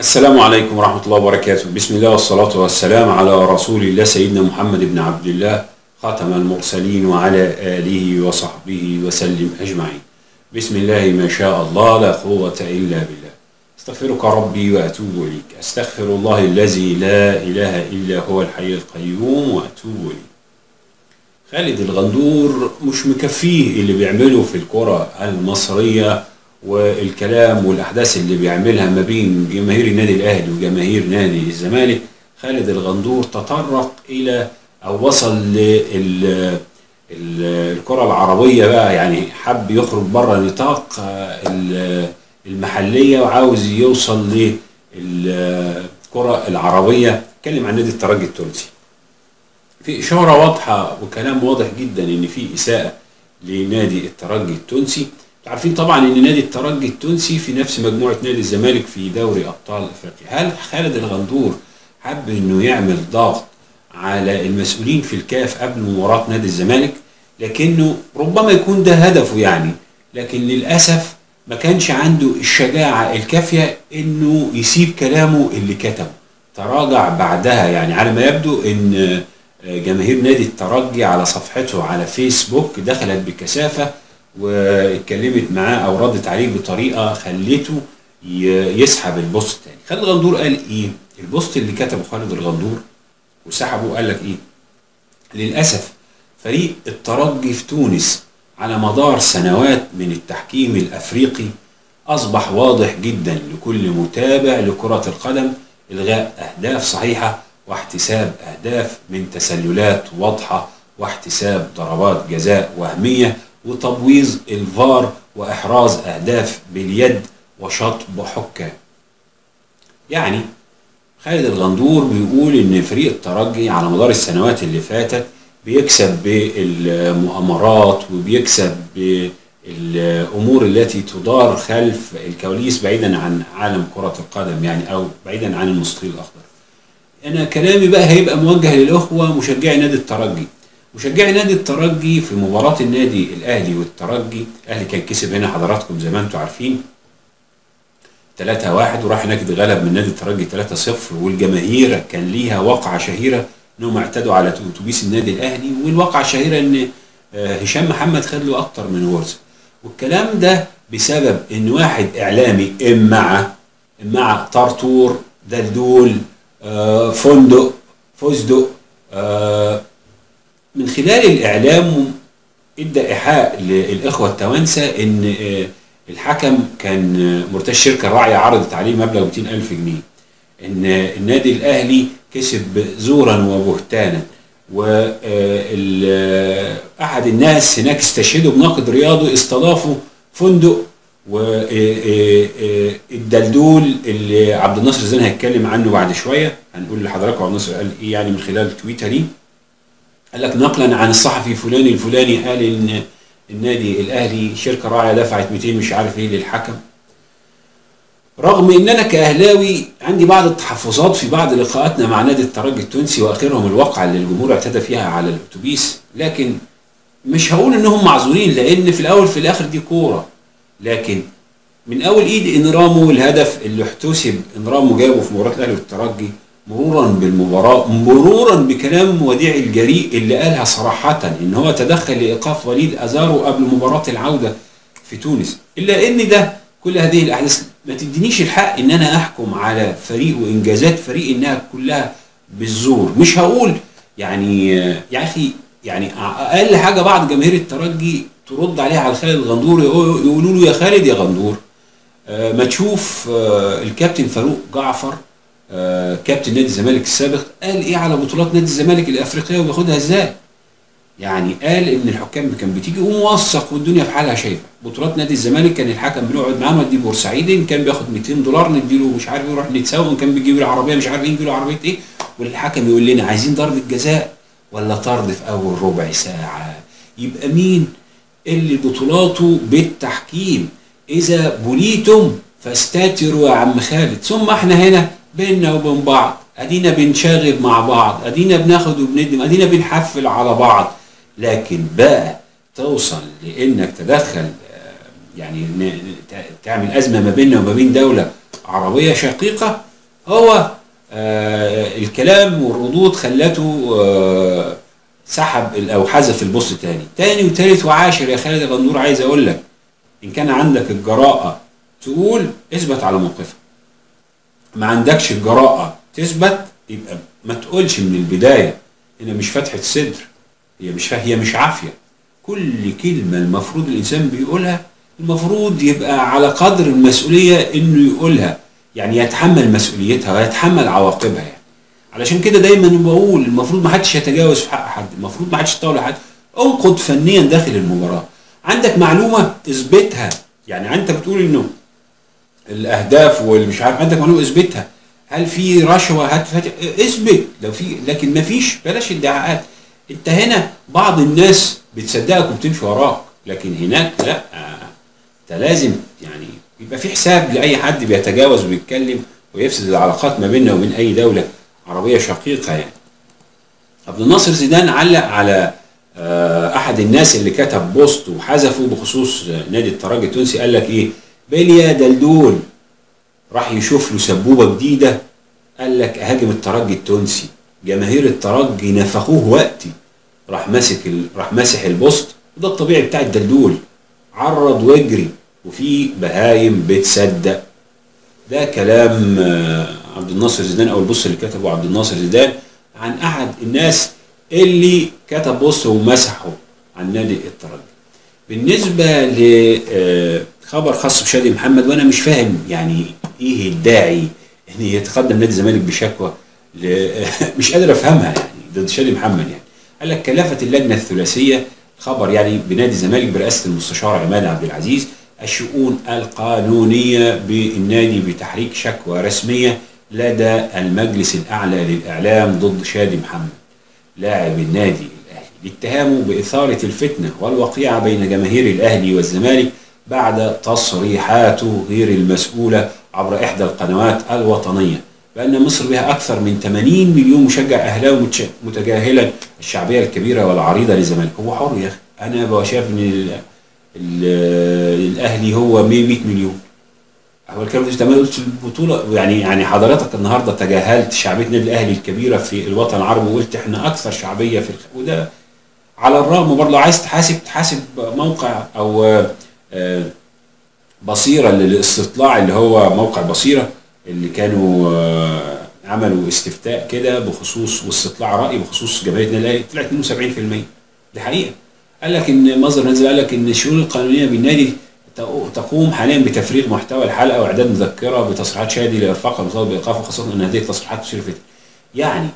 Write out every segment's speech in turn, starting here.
السلام عليكم ورحمة الله وبركاته بسم الله والصلاة والسلام على رسول الله سيدنا محمد بن عبد الله خاتم المرسلين وعلى آله وصحبه وسلم أجمعين بسم الله ما شاء الله لا قوة إلا بالله استغفرك ربي وأتوب إليك أستغفر الله الذي لا إله إلا هو الحي القيوم وأتوب إليه خالد الغندور مش مكفيه اللي بيعمله في الكرة المصرية والكلام والأحداث اللي بيعملها ما بين جماهير النادي الأهلي وجماهير نادي الزمالك خالد الغندور تطرق إلى أو وصل لل الكرة العربية بقى يعني حب يخرج بره نطاق ال- المحلية وعاوز يوصل للكرة العربية اتكلم عن نادي الترجي التونسي في إشارة واضحة وكلام واضح جدا إن في إساءة لنادي الترجي التونسي عارفين طبعا إن نادي الترجي التونسي في نفس مجموعة نادي الزمالك في دوري أبطال أفريقيا هل خالد الغندور حب إنه يعمل ضغط على المسؤولين في الكاف قبل مباراة نادي الزمالك لكنه ربما يكون ده هدفه يعني لكن للأسف ما كانش عنده الشجاعة الكافية إنه يسيب كلامه اللي كتبه تراجع بعدها يعني على ما يبدو إن جماهير نادي الترجي على صفحته على فيسبوك دخلت بكثافة واتكلمت معاه أو ردت عليه بطريقة خلته ي- يسحب البوست تاني خالد الغندور قال إيه البوست اللي كتبه خالد الغندور وسحبه قال لك إيه للأسف فريق الترجي في تونس على مدار سنوات من التحكيم الأفريقي أصبح واضح جدا لكل متابع لكرة القدم إلغاء أهداف صحيحة واحتساب أهداف من تسللات واضحة واحتساب ضربات جزاء وهمية وتبويظ الفار وإحراز أهداف باليد وشطب حكام يعني خالد الغندور بيقول ان فريق الترجي على مدار السنوات اللي فاتت بيكسب بالمؤامرات وبيكسب بالامور التي تدار خلف الكواليس بعيدا عن عالم كرة القدم يعني او بعيدا عن المستطيل الاخضر. انا كلامي بقى هيبقى موجه للاخوه مشجعي نادي الترجي. مشجعي نادي الترجي في مباراة النادي الاهلي والترجي، الاهلي كان كسب هنا حضراتكم زي ما انتم عارفين 3 1 وراح هناك اتغلب من نادي الترجي 3 0 والجماهير كان ليها وقعه شهيره انهم اعتدوا على اتوبيس النادي الاهلي والواقعه الشهيره ان آه، هشام محمد خد له اكتر من ورثه والكلام ده بسبب ان واحد اعلامي امع امع طرطور دلدول آه، فندق فستق آه، من خلال الاعلام ادى ايحاء للاخوه التوانسه ان آه، الحكم كان آه، مرتاح الشركه الراعيه عرضت عليه مبلغ 200 الف جنيه ان آه، النادي الاهلي كسب زورا وبهتانا واحد الناس هناك استشهدوا بناقد رياضي استضافوا فندق والدلدول اللي عبد الناصر زين هيتكلم عنه بعد شويه هنقول لحضراتكم عبد الناصر قال ايه يعني من خلال تويتري قال لك نقلا عن الصحفي فلان الفلاني قال ان النادي الاهلي شركه راعيه دفعت 200 مش عارف ايه للحكم رغم ان انا كاهلاوي عندي بعض التحفظات في بعض لقاءاتنا مع نادي الترجي التونسي واخرهم الواقعه اللي الجمهور اعتدى فيها على الاتوبيس لكن مش هقول انهم معذورين لان في الاول في الاخر دي كوره لكن من اول ايد انرامو الهدف اللي احتسب انرامو جابه في مباراه الاهلي والترجي مرورا بالمباراه مرورا بكلام وديع الجريء اللي قالها صراحه ان هو تدخل لايقاف وليد ازارو قبل مباراه العوده في تونس الا ان ده كل هذه الاحداث ما تدينيش الحق ان انا احكم على فريق وانجازات فريق انها كلها بالزور مش هقول يعني يا اخي يعني اقل حاجه بعض جماهير الترجي ترد عليها على خالد الغندور يقولوا له يا خالد يا غندور آه، ما تشوف آه، الكابتن فاروق جعفر آه، كابتن نادي الزمالك السابق قال ايه على بطولات نادي الزمالك الافريقيه وبياخدها ازاي يعني قال ان الحكام كان بتيجي وموثق والدنيا في حالها شايفه بطولات نادي الزمالك كان الحكم بنقعد معاه ندي بورسعيد ان كان بياخد 200 دولار نديله مش عارف يروح نتساوي ان كان بيجيب العربيه مش عارف ايه يجيب له عربيه ايه والحكم يقول لنا عايزين ضربه جزاء ولا طرد في اول ربع ساعه يبقى مين اللي بطولاته بالتحكيم اذا بليتم فاستتروا يا عم خالد ثم احنا هنا بيننا وبين بعض ادينا بنشاغب مع بعض ادينا بناخد وبندم ادينا بنحفل على بعض لكن بقى توصل لانك تدخل آه، يعني ن- ن- ت- تعمل ازمه ما بيننا وما بين دوله عربيه شقيقه هو آه الكلام والردود خلته آه سحب ال- او حذف البوست تاني تاني وتالت وعاشر يا خالد الغندور عايز اقول لك ان كان عندك الجراءه تقول اثبت على موقفك ما عندكش الجراءه تثبت يبقى ما تقولش من البدايه هنا مش فتحه صدر هي مش هي مش عافيه كل كلمه المفروض الانسان بيقولها المفروض يبقى على قدر المسؤوليه انه يقولها يعني يتحمل مسؤوليتها ويتحمل عواقبها يعني علشان كده دايما بقول المفروض ما حدش يتجاوز في حق حد المفروض ما حدش يطاول حد انقد فنيا داخل المباراه عندك معلومه اثبتها يعني انت بتقول انه الاهداف واللي مش عارف عندك معلومه اثبتها هل في رشوه هات فات- اثبت لو في لكن ما فيش بلاش ادعاءات انت هنا بعض الناس بتصدقك وبتمشي وراك لكن هناك لا انت لازم يعني يبقى في حساب لاي حد بيتجاوز وبيتكلم ويفسد العلاقات ما بيننا وبين اي دوله عربيه شقيقه يعني عبد الناصر زيدان علق على آه، احد الناس اللي كتب بوست وحذفه بخصوص نادي الترجي التونسي قال لك ايه بيليا دلدول راح يشوف له سبوبه جديده قال لك اهاجم الترجي التونسي جماهير الترجي نفخوه وقتي راح ماسك ال... راح ماسح البوست وده الطبيعي بتاع الدلدول عرض واجري وفي بهايم بتصدق ده كلام آه، عبد الناصر زيدان او البوست اللي كتبه عبد الناصر زيدان عن احد الناس اللي كتب بوست ومسحه عن نادي الترجي بالنسبه لخبر خاص بشادي محمد وانا مش فاهم يعني ايه الداعي ان يتقدم نادي الزمالك بشكوى ل... مش قادر افهمها يعني ضد شادي محمد يعني قال لك كلفت اللجنه الثلاثيه خبر يعني بنادي الزمالك برئاسه المستشار عماد عبد العزيز الشؤون القانونيه بالنادي بتحريك شكوى رسميه لدى المجلس الاعلى للاعلام ضد شادي محمد لاعب النادي الاهلي لاتهامه باثاره الفتنه والوقيعه بين جماهير الاهلي والزمالك بعد تصريحاته غير المسؤوله عبر احدى القنوات الوطنيه بان مصر بها اكثر من 80 مليون مشجع اهلاوي متش- متجاهلا الشعبيه الكبيره والعريضه للزمالك هو حر يا اخي انا بقى شايف ان ال- ال- الاهلي هو 100 مليون هو الكلام ده انت ما قلت البطوله يعني يعني حضرتك النهارده تجاهلت شعبيه النادي الاهلي الكبيره في الوطن العربي وقلت احنا اكثر شعبيه في الخ... وده على الرغم برضه عايز تحاسب تحاسب موقع او آه، آه، بصيره للاستطلاع اللي هو موقع بصيره اللي كانوا آه، عملوا استفتاء كده بخصوص واستطلاع راي بخصوص جماهير النادي الاهلي طلعت 72% دي حقيقه قال لك ان مصدر نزل قال لك ان الشؤون القانونيه بالنادي تقو- تقوم حاليا بتفريغ محتوى الحلقه واعداد مذكره بتصريحات شادي لارفاق المطالب بايقافه خاصه ان هذه التصريحات تثير فتن. يعني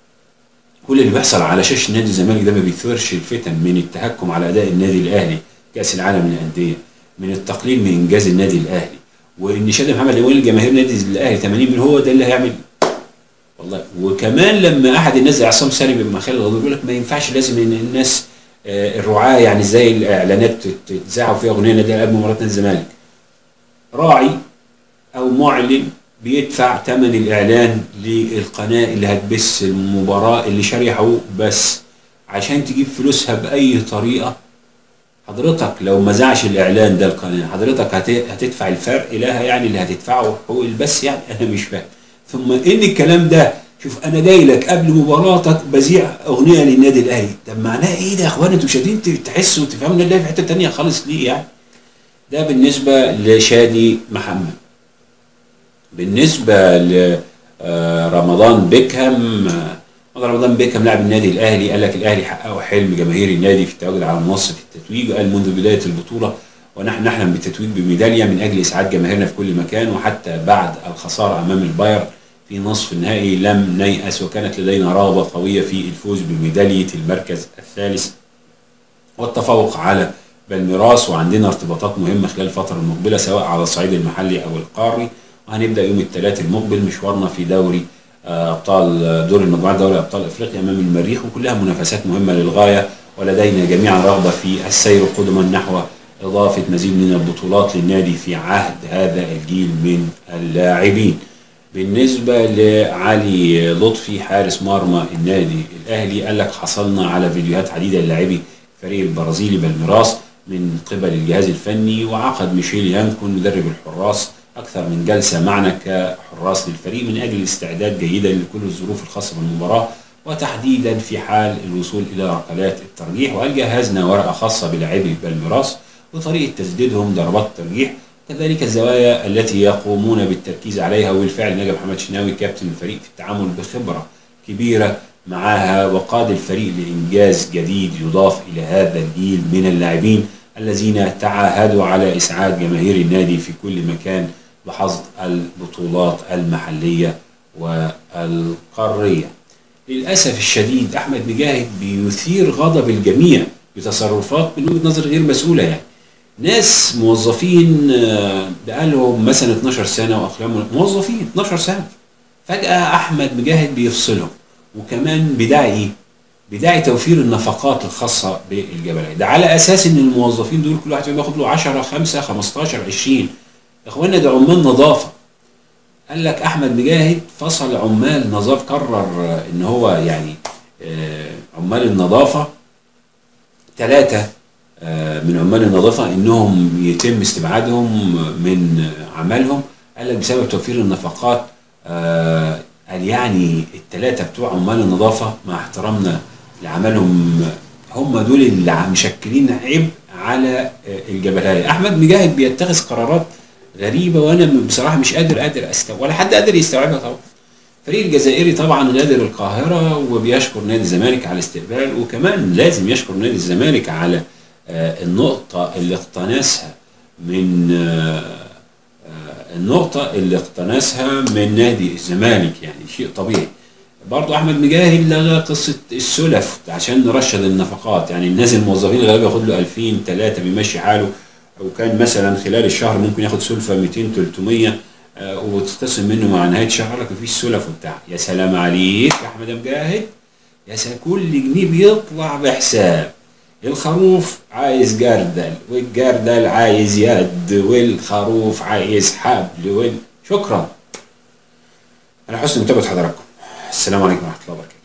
كل اللي بيحصل على شاشه نادي الزمالك ده ما بيثيرش الفتن من التهكم على اداء النادي الاهلي كاس العالم للانديه من التقليل من انجاز النادي الاهلي وان شادي محمد يقول لجماهير نادي الاهلي 80 مليون هو ده اللي هيعمل والله وكمان لما احد الناس زي عصام سالم بن مخالد الغضب يقول لك ما ينفعش لازم ان الناس آه، الرعاه يعني زي الاعلانات تتذاع فيها اغنيه نادي قبل مباراه نادي الزمالك راعي او معلن بيدفع ثمن الاعلان للقناه اللي هتبث المباراه اللي شاريه حقوق بس عشان تجيب فلوسها باي طريقه حضرتك لو ما زعش الاعلان ده القناه حضرتك هت- هتدفع الفرق لها يعني اللي هتدفعه حقوق البث يعني انا مش فاهم ثم ان الكلام ده شوف انا جاي لك قبل مباراتك بذيع اغنيه للنادي الاهلي طب معناها ايه ده يا اخوان انتوا مش قادرين تحسوا وتفهموا النادي الاهلي في حته ثانيه خالص ليه يعني ده بالنسبه لشادي محمد بالنسبه لرمضان بيكهام آه، رمضان بيكهام لاعب النادي الاهلي قال لك الاهلي حققوا حلم جماهير النادي في التواجد على منصه التتويج وقال منذ بدايه البطوله ونحن نحلم بالتتويج بميداليه من اجل اسعاد جماهيرنا في كل مكان وحتى بعد الخساره امام البايرن في نصف النهائي لم نيأس وكانت لدينا رغبه قويه في الفوز بميداليه المركز الثالث والتفوق على بالميراس وعندنا ارتباطات مهمه خلال الفتره المقبله سواء على الصعيد المحلي او القاري وهنبدا يوم الثلاث المقبل مشوارنا في دوري آه، ابطال آه، دور المجموعات دوري ابطال افريقيا امام المريخ وكلها منافسات مهمه للغايه ولدينا جميعا رغبه في السير قدما نحو اضافه مزيد من البطولات للنادي في عهد هذا الجيل من اللاعبين. بالنسبه لعلي لطفي حارس مرمى النادي الاهلي قال لك حصلنا على فيديوهات عديده للاعبي الفريق البرازيلي بالميراس من قبل الجهاز الفني وعقد ميشيل يانكون مدرب الحراس اكثر من جلسه معنا الحراس للفريق من اجل الاستعداد جيدا لكل الظروف الخاصه بالمباراه وتحديدا في حال الوصول الى ركلات الترجيح وقال جهزنا ورقه خاصه بلاعبي بالميراس وطريقه تسديدهم ضربات الترجيح كذلك الزوايا التي يقومون بالتركيز عليها وبالفعل نجا محمد شناوي كابتن الفريق في التعامل بخبره كبيره معها وقاد الفريق لانجاز جديد يضاف الى هذا الجيل من اللاعبين الذين تعاهدوا على اسعاد جماهير النادي في كل مكان بحصد البطولات المحليه والقاريه. للاسف الشديد احمد مجاهد بيثير غضب الجميع بتصرفات من وجهه نظر غير مسؤوله يعني. ناس موظفين آه، بقالهم مثلا 12 سنه واقلام موظفين 12 سنه فجاه احمد مجاهد بيفصلهم وكمان بداعي بداعي توفير النفقات الخاصه بالجبليه ده على اساس ان الموظفين دول كل واحد فيهم ياخد له 10 5 15 20 يا اخوانا ده عمال نظافه قال لك احمد مجاهد فصل عمال نظافه قرر آه، ان هو يعني آه، عمال النظافه ثلاثه من عمال النظافه انهم يتم استبعادهم من عملهم قال لك بسبب توفير النفقات آه، قال يعني الثلاثه بتوع عمال النظافه مع احترامنا لعملهم هم دول اللي عم- مشكلين عبء على آه، الجبلية احمد مجاهد بيتخذ قرارات غريبه وانا بصراحه مش قادر قادر استوعب ولا حد قادر يستوعبها طبعا الفريق الجزائري طبعا غادر القاهره وبيشكر نادي الزمالك على الاستقبال وكمان لازم يشكر نادي الزمالك على آه، النقطه اللي اقتنسها من آه، آه، النقطة اللي اقتنسها من نادي الزمالك يعني شيء طبيعي برضو أحمد مجاهد لغى قصة السلف عشان نرشد النفقات يعني الناس الموظفين غالبا ياخد له 2000 3 بيمشي حاله وكان مثلا خلال الشهر ممكن ياخد سلفة 200 300 آه، وتتقسم منه مع نهاية الشهر لك مفيش سلف وبتاع يا سلام عليك يا أحمد مجاهد يا سلام كل جنيه بيطلع بحساب الخروف عايز جردل والجردل عايز يد والخروف عايز حبل وال... شكرا على حسن متابعة حضراتكم السلام عليكم ورحمة الله وبركاته